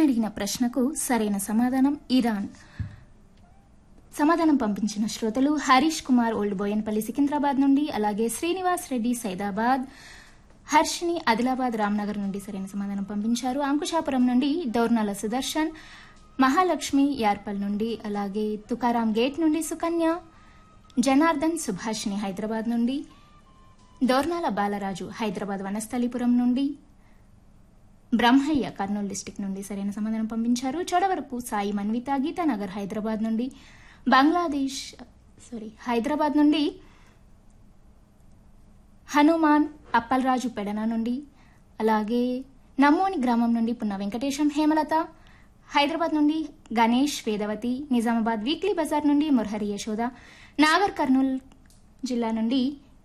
అడిగిన ప్రశ్నకు సరైన సమాధానం ఇరాన్ సమాధానం పంపించిన శ్రోతలు హరీష్ కుమార్ ఓల్డ్ బోయన్పల్లి సికింద్రాబాద్ నుండి అలాగే శ్రీనివాస్ రెడ్డి సైదాబాద్ హర్షిని ఆదిలాబాద్ రామ్నగర్ నుండి సరైన సమాధానం పంపించారు అంకుశాపురం నుండి దౌర్నాల సుదర్శన్ మహాలక్ష్మి యార్పల్ నుండి అలాగే తుకారాం గేట్ నుండి సుకన్య జనార్దన్ సుభాష్ని హైదరాబాద్ నుండి దోర్నాల బాలరాజు హైదరాబాద్ వనస్థలిపురం నుండి బ్రహ్మయ్య కర్నూలు డిస్టిక్ నుండి సరైన సమాధానం పంపించారు చోడవరపు సాయి మన్విత గీతానగర్ హైదరాబాద్ నుండి బంగ్లాదేశ్ సారీ హైదరాబాద్ నుండి హనుమాన్ అప్పలరాజు పెడన నుండి అలాగే నమ్మోని గ్రామం నుండి పున్న వెంకటేశం హేమలత హైదరాబాద్ నుండి గణేష్ వేదవతి నిజామాబాద్ వీక్లీ బజార్ నుండి మురహరి యశోద నాగర్ కర్నూల్ జిల్లా నుండి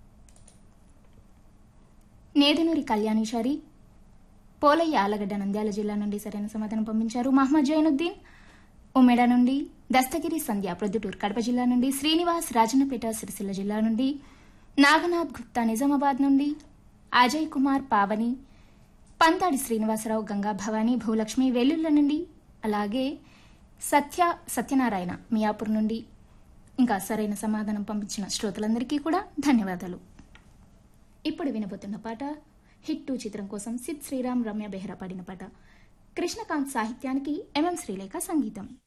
నేదనూరి కళ్యాణీశారి పోలయ్య ఆలగడ్డ నంద్యాల జిల్లా నుండి సరైన సమాధానం పంపించారు మహమ్మద్ జైనుద్దీన్ ఉమెడ నుండి దస్తగిరి సంధ్య ప్రొద్దుటూరు కడప జిల్లా నుండి శ్రీనివాస్ రాజన్నపేట సిరిసిల్ల జిల్లా నుండి నాగనాథ్ గుప్తా నిజామాబాద్ నుండి అజయ్ కుమార్ పావని పంతాడి శ్రీనివాసరావు గంగా భవాని భూలక్ష్మి వెల్లుల్ల నుండి అలాగే సత్య సత్యనారాయణ మియాపూర్ నుండి ఇంకా సరైన సమాధానం పంపించిన శ్రోతలందరికీ కూడా ధన్యవాదాలు ఇప్పుడు వినబోతున్న పాట హిట్ టూ చిత్రం కోసం సిద్ శ్రీరామ్ రమ్య బెహ్రా పాడిన పాట కృష్ణకాంత్ సాహిత్యానికి ఎంఎం శ్రీలేఖ సంగీతం